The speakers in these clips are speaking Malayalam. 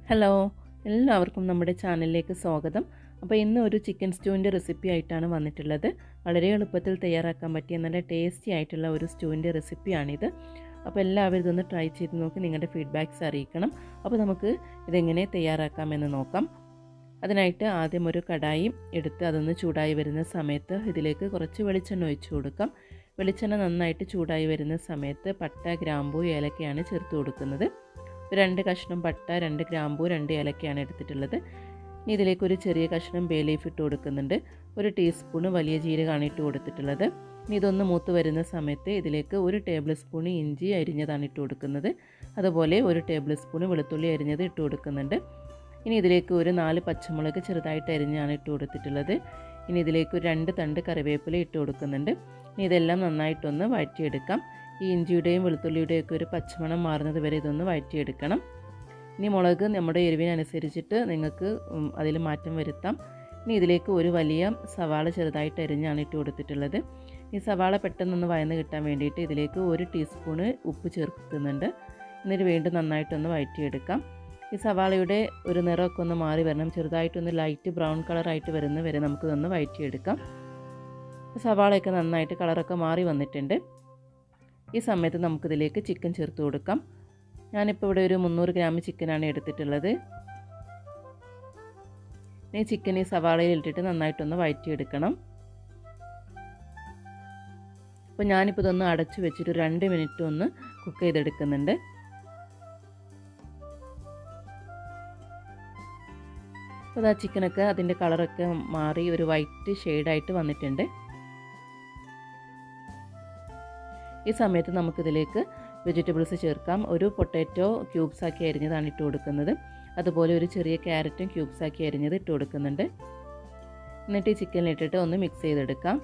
ഹലോ എല്ലാവർക്കും നമ്മുടെ ചാനലിലേക്ക് സ്വാഗതം അപ്പോൾ ഇന്ന് ഒരു ചിക്കൻ സ്റ്റൂവിൻ്റെ റെസിപ്പി ആയിട്ടാണ് വന്നിട്ടുള്ളത് വളരെ എളുപ്പത്തിൽ തയ്യാറാക്കാൻ പറ്റിയ നല്ല ടേസ്റ്റി ആയിട്ടുള്ള ഒരു സ്റ്റൂവിൻ്റെ റെസിപ്പിയാണിത് അപ്പോൾ എല്ലാവരും ഇതൊന്ന് ട്രൈ ചെയ്ത് നോക്കി നിങ്ങളുടെ ഫീഡ്ബാക്ക്സ് അറിയിക്കണം അപ്പോൾ നമുക്ക് ഇതെങ്ങനെ തയ്യാറാക്കാമെന്ന് നോക്കാം അതിനായിട്ട് ആദ്യം ഒരു കടായി എടുത്ത് അതൊന്ന് ചൂടായി വരുന്ന സമയത്ത് ഇതിലേക്ക് കുറച്ച് വെളിച്ചെണ്ണ ഒഴിച്ചു കൊടുക്കാം വെളിച്ചെണ്ണ നന്നായിട്ട് ചൂടായി വരുന്ന സമയത്ത് പട്ട ഗ്രാമ്പൂ ഏലക്കയാണ് ചേർത്ത് കൊടുക്കുന്നത് രണ്ട് കഷ്ണം പട്ട രണ്ട് ഗ്രാമ്പൂ രണ്ട് ഏലക്കയാണ് എടുത്തിട്ടുള്ളത് ഇനി ഇതിലേക്ക് ഒരു ചെറിയ കഷ്ണം ബേ ലീഫ് ഇട്ട് കൊടുക്കുന്നുണ്ട് ഒരു ടീസ്പൂണ് വലിയ ജീരകമാണ് ഇട്ട് കൊടുത്തിട്ടുള്ളത് ഇനി ഇതൊന്ന് മൂത്ത് വരുന്ന സമയത്ത് ഇതിലേക്ക് ഒരു ടേബിൾ സ്പൂൺ ഇഞ്ചി അരിഞ്ഞതാണ് ഇട്ട് കൊടുക്കുന്നത് അതുപോലെ ഒരു ടേബിൾ സ്പൂൺ വെളുത്തുള്ളി അരിഞ്ഞത് ഇട്ട് കൊടുക്കുന്നുണ്ട് ഇനി ഇതിലേക്ക് ഒരു നാല് പച്ചമുളക് ചെറുതായിട്ട് അരിഞ്ഞാണ് ഇട്ട് കൊടുത്തിട്ടുള്ളത് ഇനി ഇതിലേക്ക് ഒരു രണ്ട് തണ്ട് കറിവേപ്പില ഇട്ട് കൊടുക്കുന്നുണ്ട് ഇനി ഇതെല്ലാം നന്നായിട്ടൊന്ന് വഴറ്റിയെടുക്കാം ഈ ഇഞ്ചിയുടെയും വെളുത്തുള്ളിയുടെയും ഒക്കെ ഒരു പച്ചമണം മാറുന്നത് വരെ ഇതൊന്ന് വഴറ്റിയെടുക്കണം ഇനി മുളക് നമ്മുടെ എരിവിനനുസരിച്ചിട്ട് നിങ്ങൾക്ക് അതിൽ മാറ്റം വരുത്താം ഇനി ഇതിലേക്ക് ഒരു വലിയ സവാള ചെറുതായിട്ട് അരിഞ്ഞാണ് ഇട്ട് കൊടുത്തിട്ടുള്ളത് ഈ സവാള പെട്ടെന്നൊന്ന് വയന്ന് കിട്ടാൻ വേണ്ടിയിട്ട് ഇതിലേക്ക് ഒരു ടീസ്പൂണ് ഉപ്പ് ചേർക്കുന്നുണ്ട് എന്നിട്ട് വീണ്ടും നന്നായിട്ടൊന്ന് വഴറ്റിയെടുക്കാം ഈ സവാളയുടെ ഒരു നിറമൊക്കെ ഒന്ന് മാറി വരണം ചെറുതായിട്ടൊന്ന് ലൈറ്റ് ബ്രൗൺ കളറായിട്ട് വരുന്ന വരെ നമുക്കിതൊന്ന് വഴറ്റിയെടുക്കാം സവാളയൊക്കെ നന്നായിട്ട് കളറൊക്കെ മാറി വന്നിട്ടുണ്ട് ഈ സമയത്ത് നമുക്കിതിലേക്ക് ചിക്കൻ ചേർത്ത് കൊടുക്കാം ഞാനിപ്പോൾ ഇവിടെ ഒരു മുന്നൂറ് ഗ്രാം ചിക്കനാണ് എടുത്തിട്ടുള്ളത് ഈ ചിക്കൻ ഈ സവാളയിൽ ഇട്ടിട്ട് നന്നായിട്ടൊന്ന് വഴറ്റിയെടുക്കണം അപ്പോൾ ഞാനിപ്പോൾ ഇതൊന്ന് അടച്ചു വെച്ചിട്ട് രണ്ട് മിനിറ്റ് ഒന്ന് കുക്ക് ചെയ്തെടുക്കുന്നുണ്ട് അപ്പോൾ ആ ചിക്കനൊക്കെ അതിൻ്റെ കളറൊക്കെ മാറി ഒരു വൈറ്റ് ഷെയ്ഡായിട്ട് വന്നിട്ടുണ്ട് ഈ സമയത്ത് നമുക്കിതിലേക്ക് വെജിറ്റബിൾസ് ചേർക്കാം ഒരു പൊട്ടാറ്റോ ക്യൂബ്സ് ആക്കി അരിഞ്ഞതാണ് ഇട്ട് കൊടുക്കുന്നത് അതുപോലെ ഒരു ചെറിയ ക്യാരറ്റും ക്യൂബ്സ് ആക്കി അരിഞ്ഞത് ഇട്ട് കൊടുക്കുന്നുണ്ട് എന്നിട്ട് ഈ ചിക്കനിലിട്ടിട്ട് ഒന്ന് മിക്സ് ചെയ്തെടുക്കാം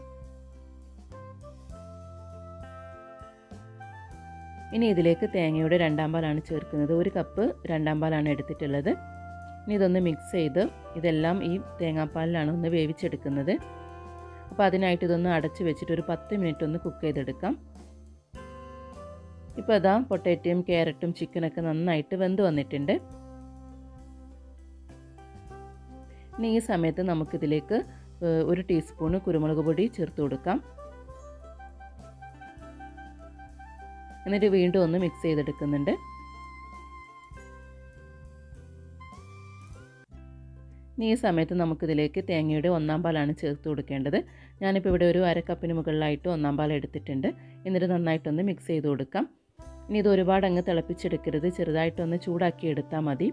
ഇനി ഇതിലേക്ക് തേങ്ങയുടെ രണ്ടാം പാലാണ് ചേർക്കുന്നത് ഒരു കപ്പ് രണ്ടാം പാലാണ് എടുത്തിട്ടുള്ളത് ഇനി ഇതൊന്ന് മിക്സ് ചെയ്ത് ഇതെല്ലാം ഈ തേങ്ങാപ്പാലിലാണ് ഒന്ന് വേവിച്ചെടുക്കുന്നത് അപ്പോൾ അതിനായിട്ട് ഇതൊന്ന് അടച്ച് വെച്ചിട്ട് ഒരു പത്ത് മിനിറ്റ് ഒന്ന് കുക്ക് ചെയ്തെടുക്കാം ഇപ്പോൾ അതാ പൊട്ടാറ്റോയും ക്യാരറ്റും ചിക്കനൊക്കെ നന്നായിട്ട് വെന്ത് വന്നിട്ടുണ്ട് ഇനി ഈ സമയത്ത് നമുക്കിതിലേക്ക് ഒരു ടീസ്പൂണ് കുരുമുളക് പൊടി ചേർത്ത് കൊടുക്കാം എന്നിട്ട് വീണ്ടും ഒന്ന് മിക്സ് ചെയ്തെടുക്കുന്നുണ്ട് ഇനി ഈ സമയത്ത് നമുക്കിതിലേക്ക് തേങ്ങയുടെ ഒന്നാം പാലാണ് ചേർത്ത് കൊടുക്കേണ്ടത് ഞാനിപ്പോൾ ഇവിടെ ഒരു അര കപ്പിന് മുകളിലായിട്ട് ഒന്നാം പാൽ എടുത്തിട്ടുണ്ട് എന്നിട്ട് നന്നായിട്ടൊന്ന് മിക്സ് ചെയ്ത് കൊടുക്കാം ഇനി ഇത് ഒരുപാട് അങ്ങ് തിളപ്പിച്ചെടുക്കരുത് ചെറുതായിട്ടൊന്ന് ചൂടാക്കി എടുത്താൽ മതി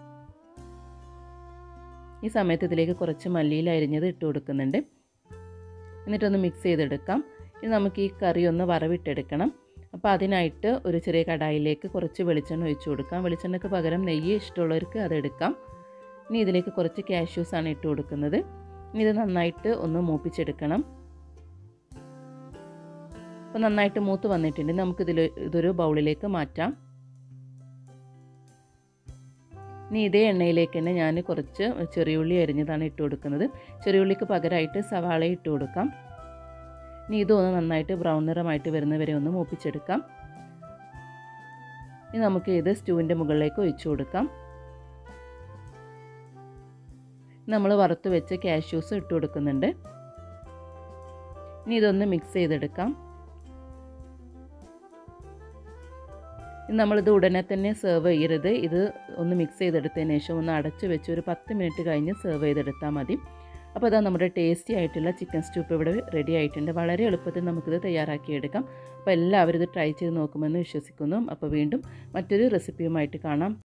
ഈ സമയത്ത് ഇതിലേക്ക് കുറച്ച് മല്ലിയില അരിഞ്ഞത് ഇട്ട് കൊടുക്കുന്നുണ്ട് എന്നിട്ടൊന്ന് മിക്സ് ചെയ്തെടുക്കാം ഇനി നമുക്ക് ഈ കറി ഒന്ന് വറവിട്ടെടുക്കണം അപ്പോൾ അതിനായിട്ട് ഒരു ചെറിയ കടായിലേക്ക് കുറച്ച് വെളിച്ചെണ്ണ ഒഴിച്ചു കൊടുക്കാം വെളിച്ചെണ്ണയ്ക്ക് പകരം നെയ്യ് ഇഷ്ടമുള്ളവർക്ക് അതെടുക്കാം ഇനി ഇതിലേക്ക് കുറച്ച് കാഷ്യൂസാണ് ഇട്ട് കൊടുക്കുന്നത് ഇനി ഇത് നന്നായിട്ട് ഒന്ന് മൂപ്പിച്ചെടുക്കണം അപ്പോൾ നന്നായിട്ട് മൂത്ത് വന്നിട്ടുണ്ട് നമുക്കിതിൽ ഇതൊരു ബൗളിലേക്ക് മാറ്റാം ഇനി ഇതേ എണ്ണയിലേക്ക് തന്നെ ഞാൻ കുറച്ച് ചെറിയുള്ളി അരിഞ്ഞതാണ് ഇട്ട് കൊടുക്കുന്നത് ചെറിയുള്ളിക്ക് പകരമായിട്ട് സവാള ഇട്ട് കൊടുക്കാം ഇനി ഇതൊന്ന് നന്നായിട്ട് ബ്രൗൺ നിറമായിട്ട് വരുന്നവരെ ഒന്ന് മൂപ്പിച്ചെടുക്കാം ഇനി നമുക്ക് ഇത് സ്റ്റൂവിൻ്റെ മുകളിലേക്ക് ഒഴിച്ചു കൊടുക്കാം നമ്മൾ വറുത്ത് വെച്ച് കാഷ്യൂസ് ഇട്ട് കൊടുക്കുന്നുണ്ട് ഇനി ഇതൊന്ന് മിക്സ് ചെയ്തെടുക്കാം നമ്മളിത് ഉടനെ തന്നെ സെർവ് ചെയ്യരുത് ഇത് ഒന്ന് മിക്സ് ചെയ്തെടുത്തതിന് ശേഷം ഒന്ന് അടച്ച് വെച്ച് ഒരു പത്ത് മിനിറ്റ് കഴിഞ്ഞ് സെർവ് ചെയ്തെടുത്താൽ മതി അപ്പോൾ അതാ നമ്മുടെ ടേസ്റ്റി ആയിട്ടുള്ള ചിക്കൻ സ്റ്റൂപ്പ് ഇവിടെ റെഡി ആയിട്ടുണ്ട് വളരെ എളുപ്പത്തിൽ നമുക്കിത് തയ്യാറാക്കിയെടുക്കാം അപ്പോൾ എല്ലാവരും ഇത് ട്രൈ ചെയ്ത് നോക്കുമെന്ന് വിശ്വസിക്കുന്നു അപ്പോൾ വീണ്ടും മറ്റൊരു റെസിപ്പിയുമായിട്ട് കാണാം